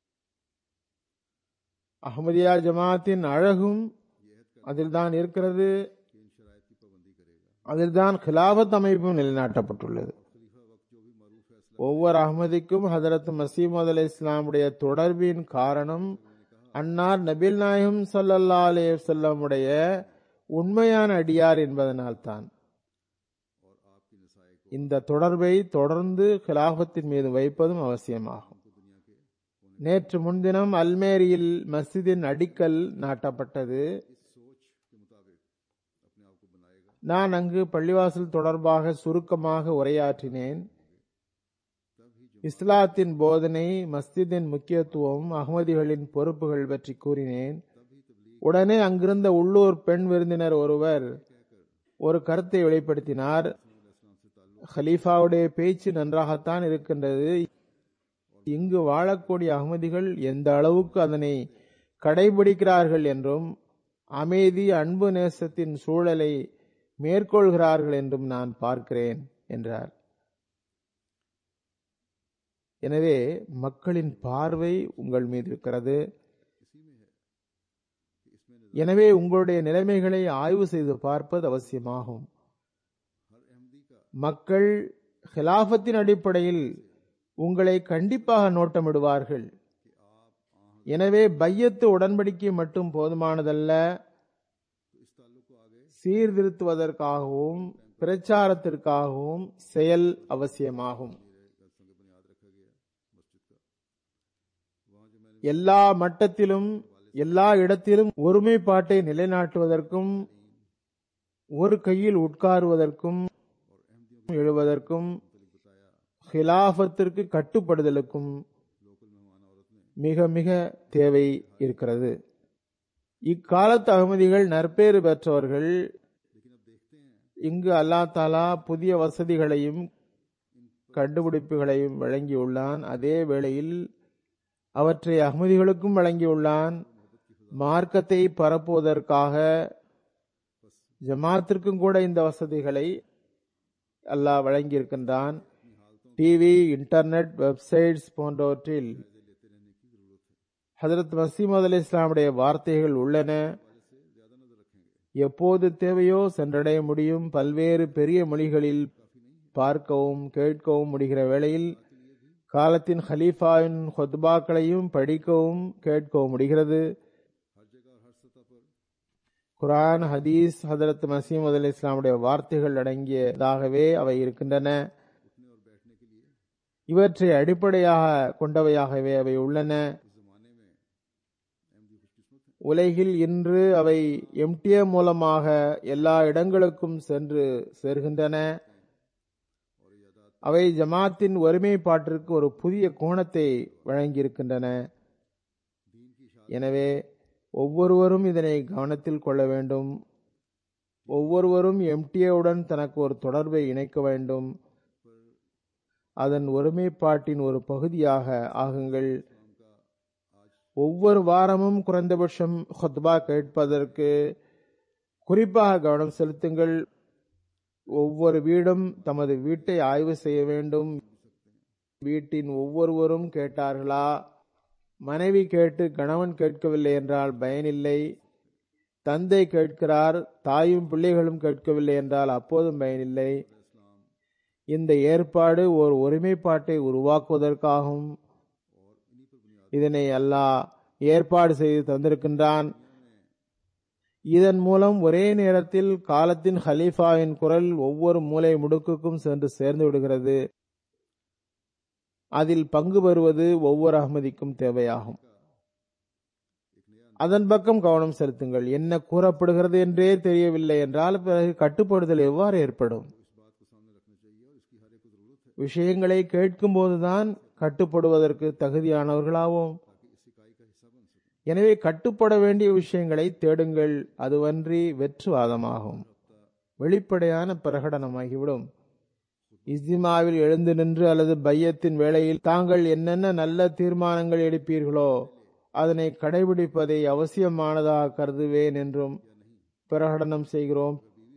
அஹ்மதியா ஜமாத்தின் அழகும் அதில்தான் இருக்கிறது कि इन शराइत की पाबंदी करेगा அதில்தான் खिलाफत அமைப்பும் நிலைநாட்டப்பட்டுள்ளது खलीफा वक्त जो भी मरूफ फैसला ஒவ்வொரு அகமதிக்கும் ஹதரத் மசீமது அலை இஸ்லாமுடைய தொடர்பின் காரணம் அன்னார் நபில் நாயகம் சல்லல்லா அலைஹி வஸல்லமுடைய உண்மையான அடியார் என்பதனால்தான் और आपकी नसाए को இந்த தொடர்பை தொடர்ந்து கிலாபத்தின் மீது வைப்பதும் அவசியமாகும் को दुनिया के நேற்று முன்தினம் அல்மேரியில் மஸ்ஜிதின் அடிக்கல் நாட்டப்பட்டது इस सोच के मुताबिक अपने आप को बनाएगा நான் அங்கு பள்ளிவாசல் தொடர்பாக சுருக்கமாக உரையாற்றினேன் இஸ்லாத்தின் போதனை மஸ்ஜிதின் முக்கியத்துவம் அகமதிகளின் பொறுப்புகள் பற்றி கூறினேன் உடனே அங்கிருந்த உள்ளூர் பெண் விருந்தினர் ஒருவர் ஒரு கருத்தை வெளிப்படுத்தினார் ஹலீஃபாவுடைய பேச்சு நன்றாகத்தான் இருக்கின்றது இங்கு வாழக்கூடிய அகமதிகள் எந்த அளவுக்கு அதனை கடைபிடிக்கிறார்கள் என்றும் அமைதி அன்பு நேசத்தின் சூழலை மேற்கொள்கிறார்கள் என்றும் நான் பார்க்கிறேன் என்றார் எனவே மக்களின் பார்வை உங்கள் மீது இருக்கிறது எனவே உங்களுடைய நிலைமைகளை ஆய்வு செய்து பார்ப்பது அவசியமாகும் மக்கள் ஹிலாஃபத்தின் அடிப்படையில் உங்களை கண்டிப்பாக நோட்டமிடுவார்கள் எனவே பையத்து உடன்படிக்கை மட்டும் போதுமானதல்ல சீர்திருத்துவதற்காகவும் பிரச்சாரத்திற்காகவும் செயல் அவசியமாகும் எல்லா மட்டத்திலும் எல்லா இடத்திலும் ஒருமைப்பாட்டை நிலைநாட்டுவதற்கும் ஒரு கையில் உட்காருவதற்கும் எழுவதற்கும் ஹிலாஃபத்திற்கு கட்டுப்படுதலுக்கும் மிக மிக தேவை இருக்கிறது இக்காலத்து அகமதிகள் நற்பேறு பெற்றவர்கள் இங்கு அல்லா தாலா புதிய வசதிகளையும் கண்டுபிடிப்புகளையும் வழங்கியுள்ளான் அதே வேளையில் அவற்றை அகமதிகளுக்கும் வழங்கியுள்ளான் மார்க்கத்தை பரப்புவதற்காக ஜமாத்திற்கும் கூட இந்த வசதிகளை அல்லாஹ் வழங்கியிருக்கின்றான் டிவி இன்டர்நெட் வெப்சைட்ஸ் போன்றவற்றில் ஹதரத் மசீமது அலி இஸ்லாமுடைய வார்த்தைகள் உள்ளன எப்போது தேவையோ சென்றடைய முடியும் பல்வேறு பெரிய மொழிகளில் பார்க்கவும் கேட்கவும் முடிகிற வேளையில் காலத்தின் ஹலீஃபாவின் ஹொத்பாக்களையும் படிக்கவும் கேட்கவும் முடிகிறது குரான் ஹதீஸ் ஹதரத் மசீமது அலி இஸ்லாமுடைய வார்த்தைகள் அடங்கியதாகவே அவை இருக்கின்றன இவற்றை அடிப்படையாக கொண்டவையாகவே அவை உள்ளன உலகில் இன்று அவை எம்டிஎம் மூலமாக எல்லா இடங்களுக்கும் சென்று சேர்கின்றன அவை ஜமாத்தின் ஒருமைப்பாட்டிற்கு ஒரு புதிய கோணத்தை வழங்கியிருக்கின்றன எனவே ஒவ்வொருவரும் இதனை கவனத்தில் கொள்ள வேண்டும் ஒவ்வொருவரும் எம்டிஏவுடன் தனக்கு ஒரு தொடர்பை இணைக்க வேண்டும் அதன் ஒருமைப்பாட்டின் ஒரு பகுதியாக ஆகுங்கள் ஒவ்வொரு வாரமும் குறைந்தபட்சம் ஹொத்பா கேட்பதற்கு குறிப்பாக கவனம் செலுத்துங்கள் ஒவ்வொரு வீடும் தமது வீட்டை ஆய்வு செய்ய வேண்டும் வீட்டின் ஒவ்வொருவரும் கேட்டார்களா மனைவி கேட்டு கணவன் கேட்கவில்லை என்றால் பயனில்லை தந்தை கேட்கிறார் தாயும் பிள்ளைகளும் கேட்கவில்லை என்றால் அப்போதும் பயனில்லை இந்த ஏற்பாடு ஒரு ஒருமைப்பாட்டை உருவாக்குவதற்காகவும் இதனை அல்லாஹ் ஏற்பாடு செய்து தந்திருக்கின்றான் இதன் மூலம் ஒரே நேரத்தில் காலத்தின் ஹலீஃபாவின் குரல் ஒவ்வொரு மூலை முடுக்குக்கும் சென்று சேர்ந்து விடுகிறது அதில் பங்கு பெறுவது ஒவ்வொரு அகமதிக்கும் தேவையாகும் அதன் பக்கம் கவனம் செலுத்துங்கள் என்ன கூறப்படுகிறது என்றே தெரியவில்லை என்றால் பிறகு கட்டுப்படுதல் எவ்வாறு ஏற்படும் விஷயங்களை கேட்கும் போதுதான் கட்டுப்படுவதற்கு தகுதியானவர்களாவோம் எனவே கட்டுப்பட வேண்டிய விஷயங்களை தேடுங்கள் அதுவன்றி வெற்றுவாதமாகும் வெளிப்படையான பிரகடனமாகிவிடும் இஸ்திமாவில் எழுந்து நின்று அல்லது பையத்தின் வேளையில் தாங்கள் என்னென்ன நல்ல தீர்மானங்கள் எடுப்பீர்களோ அதனை கடைபிடிப்பதை அவசியமானதாக கருதுவேன் என்றும் பிரகடனம் செய்கிறோம்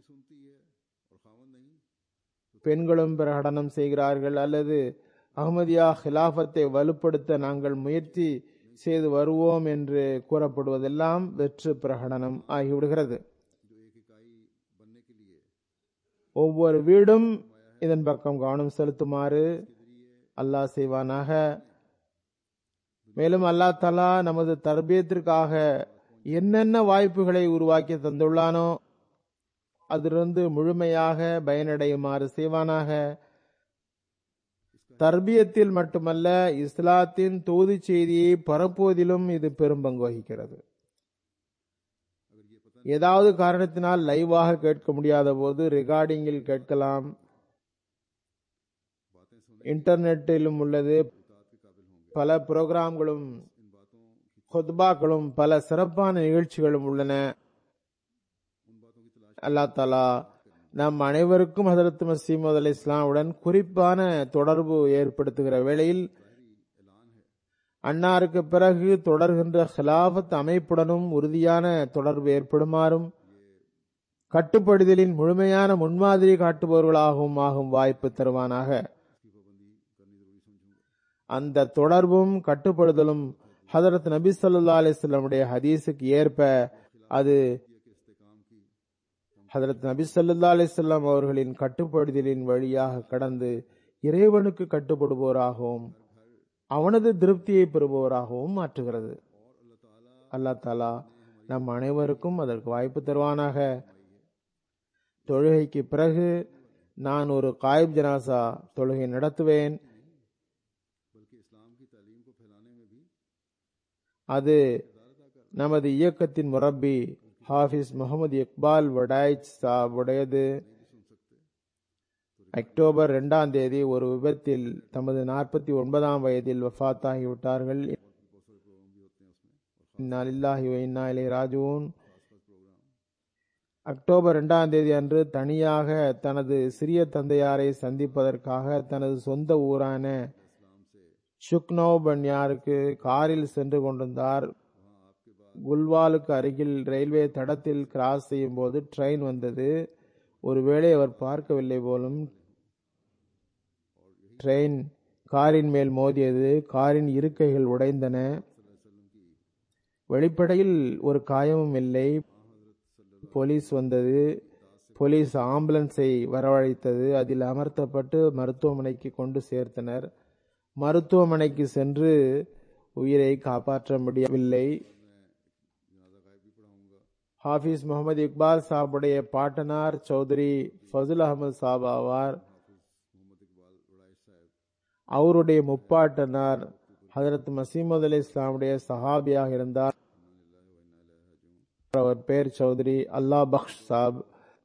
பெண்களும் பிரகடனம் செய்கிறார்கள் அல்லது அகமதியா ஹிலாபத்தை வலுப்படுத்த நாங்கள் முயற்சி செய்து வருவோம் என்று கூறப்படுவதெல்லாம் வெற்று பிரகடனம் ஆகிவிடுகிறது ஒவ்வொரு வீடும் இதன் பக்கம் கவனம் செலுத்துமாறு அல்லாஹ் செய்வானாக மேலும் அல்லா தலா நமது தர்பியத்திற்காக என்னென்ன வாய்ப்புகளை உருவாக்கி தந்துள்ளானோ அதிலிருந்து முழுமையாக பயனடையுமாறு செய்வானாக தர்பியத்தில் மட்டுமல்ல இஸ்லாத்தின் தூது செய்தியை பரப்புவதிலும் இது பெரும் பங்கு வகிக்கிறது ஏதாவது காரணத்தினால் லைவாக கேட்க முடியாத போது ரெக்கார்டிங்கில் கேட்கலாம் இன்டர்நெட்டிலும் உள்ளது பல புரோகிராம்களும் ஹொத்பாக்களும் பல சிறப்பான நிகழ்ச்சிகளும் உள்ளன அல்லா தாலா நம் அனைவருக்கும் ஹதரத் மசீமது அலி இஸ்லாமுடன் குறிப்பான தொடர்பு ஏற்படுத்துகிற வேளையில் அன்னாருக்கு பிறகு தொடர்கின்ற ஹிலாபத் அமைப்புடனும் உறுதியான தொடர்பு ஏற்படுமாறும் கட்டுப்படுதலின் முழுமையான முன்மாதிரி காட்டுபவர்களாகவும் ஆகும் வாய்ப்பு தருவானாக அந்த தொடர்பும் கட்டுப்படுதலும் ஹதரத் நபி சொல்லா அலிஸ்லமுடைய ஹதீஸுக்கு ஏற்ப அது ஹதரத் நபி சொல்லா அலிஸ்லாம் அவர்களின் கட்டுப்படுதலின் வழியாக கடந்து இறைவனுக்கு கட்டுப்படுபவராகவும் அவனது திருப்தியை பெறுபவராகவும் மாற்றுகிறது அல்லா தாலா நம் அனைவருக்கும் அதற்கு வாய்ப்பு தருவானாக தொழுகைக்கு பிறகு நான் ஒரு காயிப் ஜனாசா தொழுகை நடத்துவேன் அது நமது இயக்கத்தின் முரப்பி ஹாஃபிஸ் முகமது இக்பால் வடாய்ச் சாப் உடையது அக்டோபர் இரண்டாம் தேதி ஒரு விபத்தில் தமது நாற்பத்தி ஒன்பதாம் வயதில் வஃத்தாகிவிட்டார்கள் இன்னாலில்லாஹி வ இன்னா இலைஹி ராஜிஊன் அக்டோபர் இரண்டாம் தேதி அன்று தனியாக தனது சிறிய தந்தையாரை சந்திப்பதற்காக தனது சொந்த ஊரான சுக்னோ பன்யாருக்கு காரில் சென்று கொண்டிருந்தார் குல்வாலுக்கு அருகில் ரயில்வே தடத்தில் கிராஸ் செய்யும் போது ட்ரெயின் வந்தது ஒருவேளை அவர் பார்க்கவில்லை போலும் ட்ரெயின் காரின் மேல் மோதியது காரின் இருக்கைகள் உடைந்தன வெளிப்படையில் ஒரு காயமும் இல்லை போலீஸ் வந்தது போலீஸ் ஆம்புலன்ஸை வரவழைத்தது அதில் அமர்த்தப்பட்டு மருத்துவமனைக்கு கொண்டு சேர்த்தனர் மருத்துவமனைக்கு சென்று உயிரை காப்பாற்ற முடியவில்லை ஹாஃபிஸ் முகமது இக்பால் சாபுடைய பாட்டனார் சௌதரி ஃபசுல் அகமது சாப் ஆவார் அவருடைய முப்பாட்டனார் ஹதரத் மசீமது அலி இஸ்லாமுடைய சஹாபியாக இருந்தார் அவர் பேர் சௌதரி அல்லா பக்ஷ் சாப்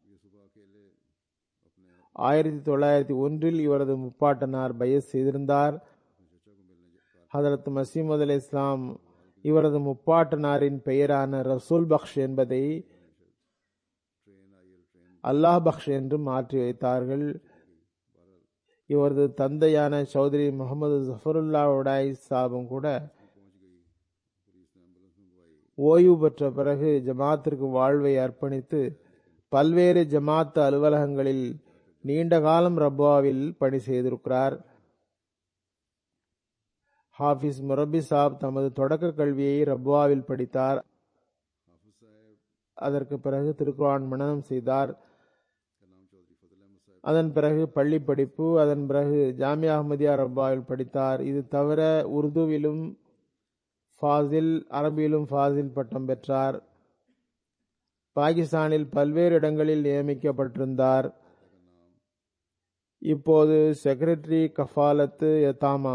ஆயிரத்தி தொள்ளாயிரத்தி ஒன்றில் இவரது முப்பாட்டனார் பயஸ் செய்திருந்தார் ஹதரத் மசீமது அலி இஸ்லாம் இவரது முப்பாட்டனாரின் பெயரான ரசூல் பக்ஷ் என்பதை அல்லாஹ் பக்ஷ் என்று மாற்றி வைத்தார்கள் இவரது தந்தையான சௌதரி முகமது ஜஃபருல்லா உடாய் சாபும் கூட ஓய்வு பெற்ற பிறகு ஜமாத்திற்கு வாழ்வை அர்ப்பணித்து பல்வேறு ஜமாத் அலுவலகங்களில் நீண்ட காலம் ரப்வாவில் பணி செய்திருக்கிறார் ஹாஃபிஸ் முரபி சாப் தமது தொடக்க கல்வியை ரப்வாவில் படித்தார் அதற்கு பிறகு திருக்குரான் மனனம் செய்தார் அதன் பிறகு பள்ளி படிப்பு அதன் பிறகு ஜாமியா அஹமதியா ரப்பாவில் படித்தார் இது தவிர உருதுவிலும் ஃபாசில் அரபியிலும் ஃபாசில் பட்டம் பெற்றார் பாகிஸ்தானில் பல்வேறு இடங்களில் நியமிக்கப்பட்டிருந்தார் இப்போது செக்ரட்டரி கஃபாலத்து யதாமா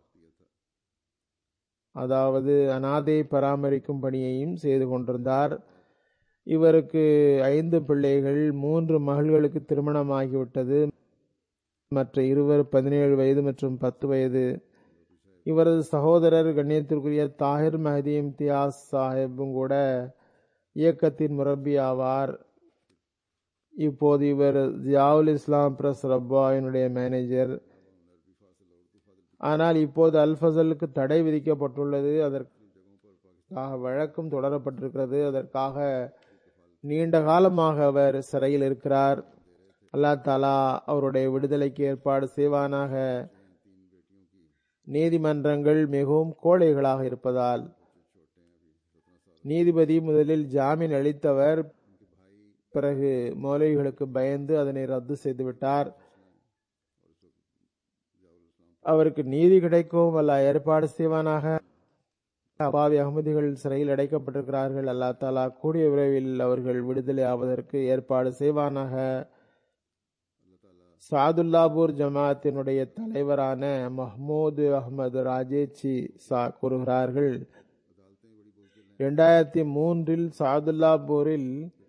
அதாவது அனாதை பராமரிக்கும் பணியையும் செய்து கொண்டிருந்தார் இவருக்கு ஐந்து பிள்ளைகள் மூன்று மகள்களுக்கு திருமணமாகிவிட்டது மற்ற இருவர் பதினேழு வயது மற்றும் பத்து வயது இவரது சகோதரர் கண்ணியத்திற்குரிய தாஹிர் மஹதி இம்தியாஸ் சாஹிப்பும் கூட இயக்கத்தின் முரப்பி ஆவார் இப்போது இவர் ஜியாவுல் இஸ்லாம் பிரஸ் ரப்பாவினுடைய மேனேஜர் ஆனால் இப்போது அல்ஃபசலுக்கு தடை விதிக்கப்பட்டுள்ளது அதற்காக வழக்கும் தொடரப்பட்டிருக்கிறது அதற்காக நீண்ட காலமாக அவர் சிறையில் இருக்கிறார் அல்லா தாலா அவருடைய விடுதலைக்கு ஏற்பாடு செய்வானாக நீதிமன்றங்கள் மிகவும் கோழைகளாக இருப்பதால் நீதிபதி முதலில் ஜாமீன் அளித்தவர் பிறகு மௌலவிகளுக்கு பயந்து அதனை ரத்து செய்துவிட்டார் அவருக்கு நீதி கிடைக்கவும் அல்ல ஏற்பாடு செய்வானாக அபாவி அகமதிகள் சிறையில் அடைக்கப்பட்டிருக்கிறார்கள் அல்லா தாலா கூடிய விரைவில் அவர்கள் விடுதலை ஆவதற்கு ஏற்பாடு செய்வானாக சாதுல்லாபூர் ஜமாத்தினுடைய தலைவரான மஹமூது அகமது ராஜேச்சி சா கூறுகிறார்கள் இரண்டாயிரத்தி மூன்றில் சாதுல்லாபூரில்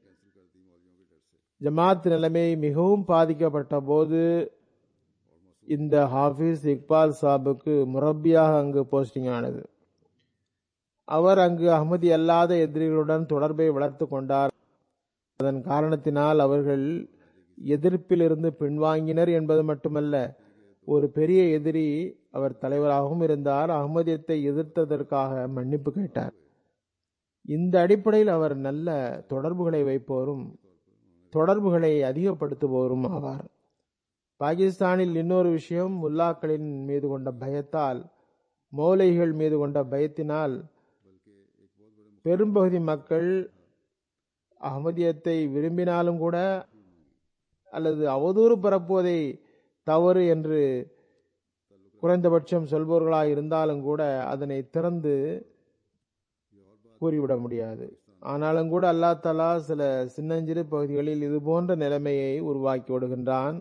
ஜமாத் நிலைமை மிகவும் பாதிக்கப்பட்ட போது இந்த ஹாஃபிஸ் இக்பால் சாபுக்கு முரப்பியாக அங்கு போஸ்டிங் ஆனது அவர் அங்கு அகமதி அல்லாத எதிரிகளுடன் தொடர்பை வளர்த்து கொண்டார் அதன் காரணத்தினால் அவர்கள் எதிர்ப்பிலிருந்து பின்வாங்கினர் என்பது மட்டுமல்ல ஒரு பெரிய எதிரி அவர் தலைவராகவும் இருந்தார் அகமதியத்தை எதிர்த்ததற்காக மன்னிப்பு கேட்டார் இந்த அடிப்படையில் அவர் நல்ல தொடர்புகளை வைப்போரும் தொடர்புகளை அதிகப்படுத்துபவரும் ஆவார் பாகிஸ்தானில் இன்னொரு விஷயம் முல்லாக்களின் மீது கொண்ட பயத்தால் மௌலைகள் மீது கொண்ட பயத்தினால் பெரும்பகுதி மக்கள் அகமதியத்தை விரும்பினாலும் கூட அல்லது அவதூறு பரப்புவதை தவறு என்று குறைந்தபட்சம் சொல்பவர்களாக இருந்தாலும் கூட அதனை திறந்து கூறிவிட முடியாது ஆனாலும் கூட அல்லா தலா சில சின்னஞ்சிறு பகுதிகளில் இது போன்ற நிலைமையை உருவாக்கி விடுகின்றான்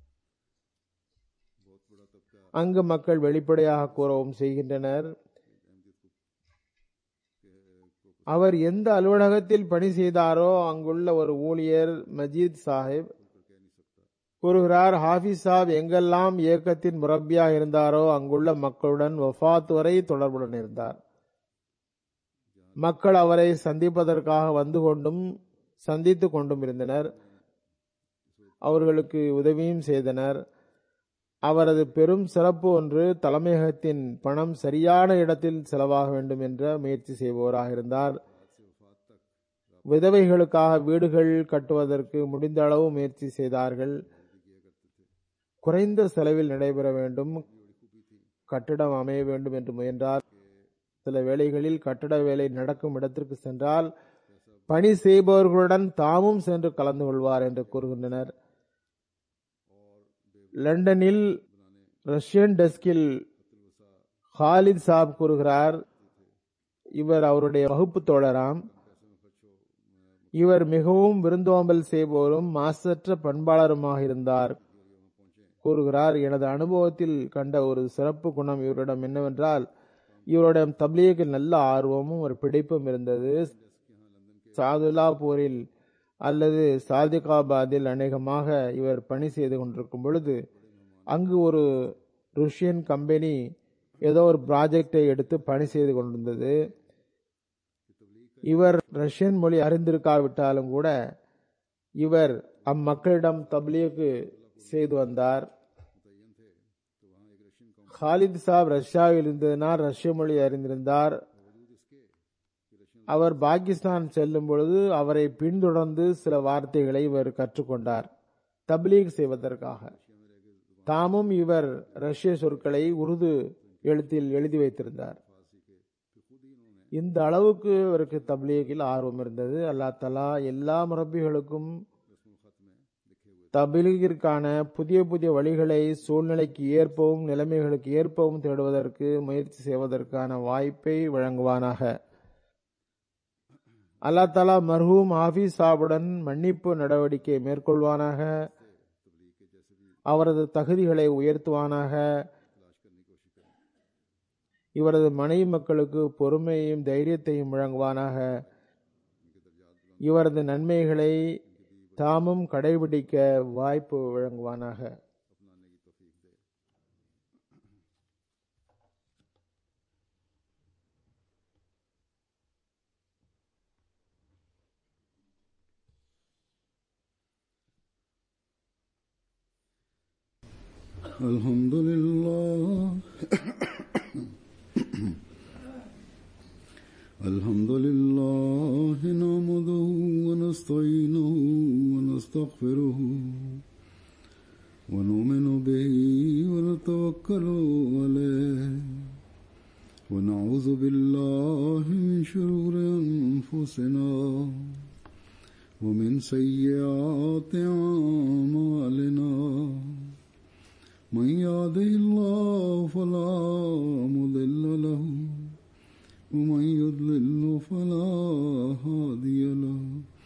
அங்கு மக்கள் வெளிப்படையாக கூறவும் செய்கின்றனர் அவர் எந்த அலுவலகத்தில் பணி செய்தாரோ அங்குள்ள ஒரு ஊழியர் மஜீத் சாஹிப் கூறுகிறார் ஹாஃபிஸ் சாப் எங்கெல்லாம் இயக்கத்தின் முரப்பியாக இருந்தாரோ அங்குள்ள மக்களுடன் வஃபாத் வரை தொடர்புடன் இருந்தார் மக்கள் அவரை சந்திப்பதற்காக வந்து கொண்டும் சந்தித்துக் கொண்டும் இருந்தனர் அவர்களுக்கு உதவியும் செய்தனர் அவரது பெரும் சிறப்பு ஒன்று தலைமையகத்தின் பணம் சரியான இடத்தில் செலவாக வேண்டும் என்ற முயற்சி செய்பவராக இருந்தார் விதவைகளுக்காக வீடுகள் கட்டுவதற்கு முடிந்த அளவு முயற்சி செய்தார்கள் குறைந்த செலவில் நடைபெற வேண்டும் கட்டிடம் அமைய வேண்டும் என்று முயன்றார் சில வேளைகளில் கட்டட வேலை நடக்கும் இடத்திற்கு சென்றால் பணி செய்பவர்களுடன் தாமும் சென்று கலந்து கொள்வார் என்று கூறுகின்றனர் லண்டனில் ரஷ்யன் டெஸ்கில் ஹாலித் சாப் கூறுகிறார் இவர் அவருடைய வகுப்பு தோழராம் இவர் மிகவும் விருந்தோம்பல் செய்பவரும் மாசற்ற பண்பாளருமாக இருந்தார் கூறுகிறார் எனது அனுபவத்தில் கண்ட ஒரு சிறப்பு குணம் இவரிடம் என்னவென்றால் இவரிடம் தப்லீக்கு நல்ல ஆர்வமும் ஒரு பிடிப்பும் இருந்தது சாதுலாபூரில் அல்லது சாதிகாபாத்தில் அநேகமாக இவர் பணி செய்து கொண்டிருக்கும் பொழுது அங்கு ஒரு ருஷ்யன் கம்பெனி ஏதோ ஒரு ப்ராஜெக்டை எடுத்து பணி செய்து கொண்டிருந்தது இவர் ரஷ்யன் மொழி அறிந்திருக்காவிட்டாலும் கூட இவர் அம்மக்களிடம் தப்லீக்கு செய்து வந்தார் ஹாலித் சாப் ரஷ்யாவில் இருந்ததினால் ரஷ்ய மொழி அறிந்திருந்தார் அவர் பாகிஸ்தான் செல்லும் பொழுது அவரை பின்தொடர்ந்து சில வார்த்தைகளை இவர் கற்றுக்கொண்டார் தப்லீக் செய்வதற்காக தாமும் இவர் ரஷ்ய சொற்களை உருது எழுத்தில் எழுதி வைத்திருந்தார் இந்த அளவுக்கு இவருக்கு தப்லீகில் ஆர்வம் இருந்தது அல்லா தலா எல்லா முரப்பிகளுக்கும் தபிலீகிற்கான புதிய புதிய வழிகளை சூழ்நிலைக்கு ஏற்பவும் நிலைமைகளுக்கு ஏற்பவும் தேடுவதற்கு முயற்சி செய்வதற்கான வாய்ப்பை வழங்குவானாக அல்லா தலா மர்ஹூம் ஹாஃபிஸ் சாபுடன் மன்னிப்பு நடவடிக்கை மேற்கொள்வானாக அவரது தகுதிகளை உயர்த்துவானாக இவரது மனைவி மக்களுக்கு பொறுமையையும் தைரியத்தையும் வழங்குவானாக இவரது நன்மைகளை தாமும் கடைபிடிக்க வாய்ப்பு வழங்குவானாக الحمد لله الحمد لله نعمده ونستعينه ونستغفره ونؤمن به ونتوكل عليه ونعوذ بالله من شرور أنفسنا ومن سيئات أعمالنا من يهده الله فلا مضل له ومن يضلل فلا هادي له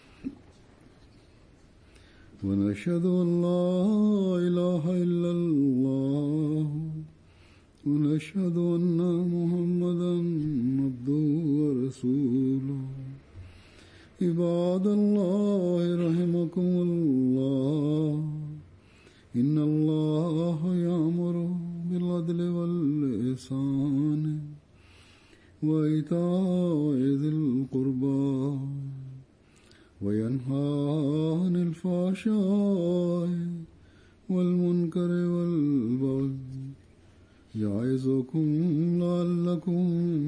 ونشهد ان لا اله الا الله ونشهد ان محمدا عبده ورسوله عباد الله رحمكم الله إن الله يأمر بالعدل والإحسان وإيتاء ذي القربى وينهى عن الفحشاء والمنكر والبغي يعظكم لعلكم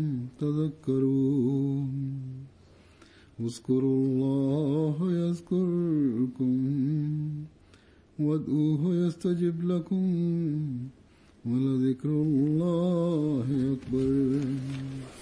تذكرون اذكروا الله يذكركم وادعوه يستجب لكم ولذكر الله أكبر